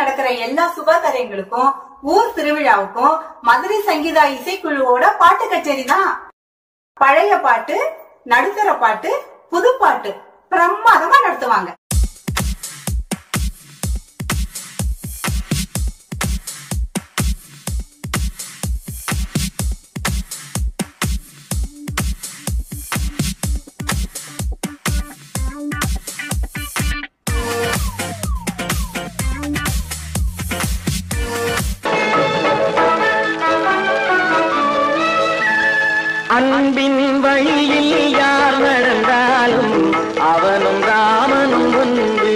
நடக்கிற எல்லா சுபகாரியங்களுக்கும் ஊர் திருவிழாவுக்கும் மதுரை சங்கீதா இசைக்குழுவோட பாட்டு கச்சேரி தான் பழைய பாட்டு நடுத்தர பாட்டு புது பாட்டு பிரமாதமா நடத்துவாங்க அன்பின் வழியில் யார் நடந்தாலும் அவனும் ராமனும் ஒன்று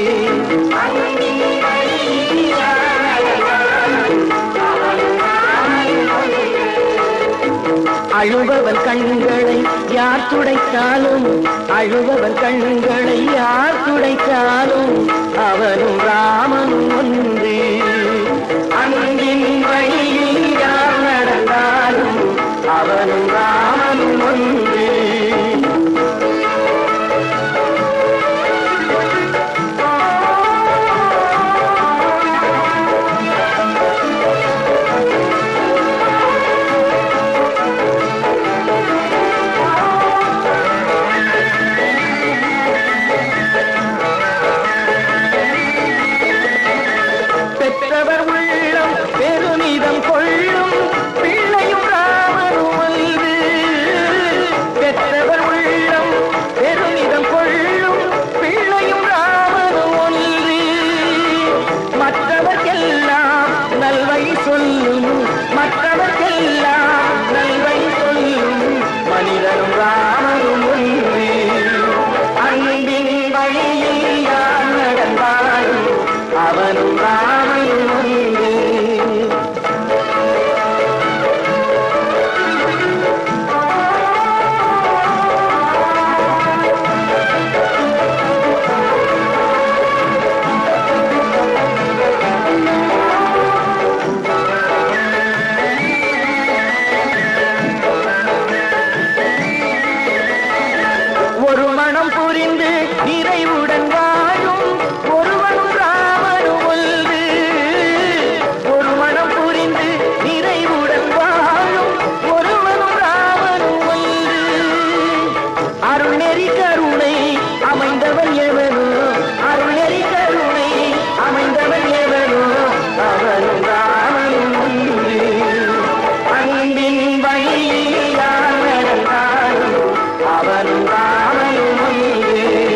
அழுபவன் கண்களை யார் துடைத்தாலும் அழுபவன் கண்களை யார் துடைத்தாலும் அவனும் ராமனும் ஒன்று அன்பின் வழியில் யார் நடந்தாலும் அவனும் ராமனும் ஒன்று பெற்றவர் உள்ளம் பெருமிதம் கொள்ளும் பிள்ளையும் ராமனும் ஒன்று பெற்றவர் உள்ளம் பெருமிதம் கொள்ளும் பிள்ளையும் ராமனும் ஒன்று மற்றவர்க்கெல்லாம் நல்வழி சொல்லும் மற்றவர்க்கெல்லாம் நல்வழி சொல்லும் மனிதனும் ராமனும் ஒன்று அன்பின் வழியில் யார் நடந்தாலும் அவனும் ராமனும் ஒன்று ஒரு மனம் புரிந்து நிறைவுடன் வாழும் ஒருவனும் ராமனும் ஒன்று ஒரு மனம் புரிந்து நிறைவுடன் வாழும் ஒருவனும் ராமனும் ஒன்று அருள்நெறி கருணை அமைந்தவன் எவனோ அருள்நெறி கருணை அமைந்தவன் எவனோ அவனும் ராமனும் ஒன்று அன்பின் வழியில் யார் நடந்தாலும் அவனும் ராமனும் ஒன்று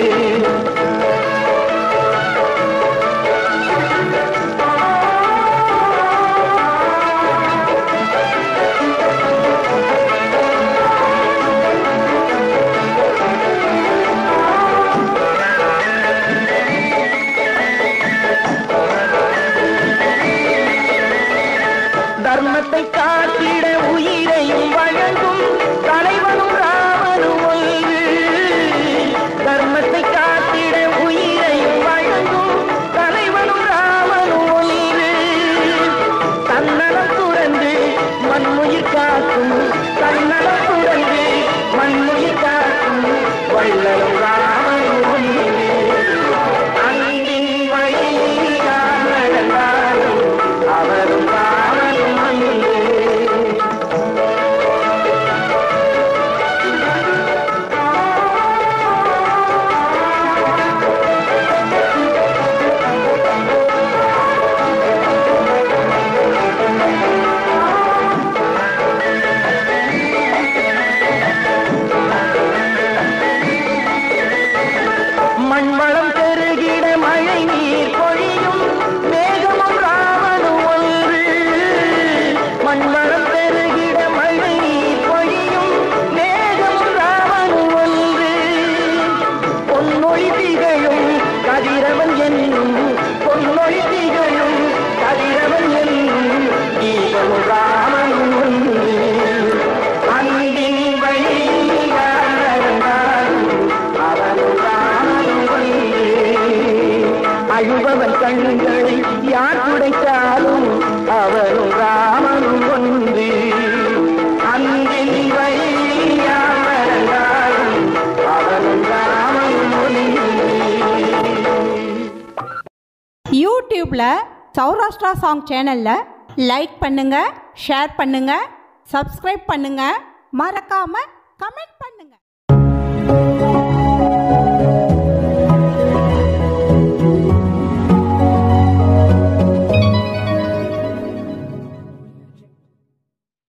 தர்மத்தை காத்திட உயிரையும் வழங்கும் தலைவனும் ராமனும் ஒன்று தர்மத்தை காத்திட உயிரையும் வழங்கும் தலைவனும் ராமனும் ஒன்று தன்னலம் துறந்து மண்ணுயிர் காக்கும் தன்னலம் துறந்து மண்ணுயிர் காக்கும் வள்ளலும் ராமனும் ஒன்று அன்பின் வழியில் யார் நடந்தாலும் அவரும் ராமனும் ஒன்று மண்வளம் பெருகிட மழை நீர் பொழியும் மேகமும் ராமனும் ஒன்று மண்வளம் பெருகிட மழை நீர் பொழியும் மேகமும் ராமனும் ஒன்று பொன்னொழி திகழும் கதிரவன் என்னும் பொன்னொழி திகழும் கதிரவன் என்னும் தீபமும் ராமனும் ஒன்று அன்பின் வழியில் யார் நடந்தாலும் அவனும் ராமனும் ஒன்று அழுபவன் கண்களை யார் துடைத்தாலும் அவனும் ராமனும் ஒன்று அன்பின் வழியில் யார் நடந்தாலும் அவனும் ராமனும் ஒன்று யூடியூப்ல சௌராஷ்டிரா சாங் சேனலில் லைக் பண்ணுங்கள் ஷேர் பண்ணுங்கள் சப்ஸ்கிரைப் பண்ணுங்கள் மறக்காமல் கமெண்ட் பண்ணுங்க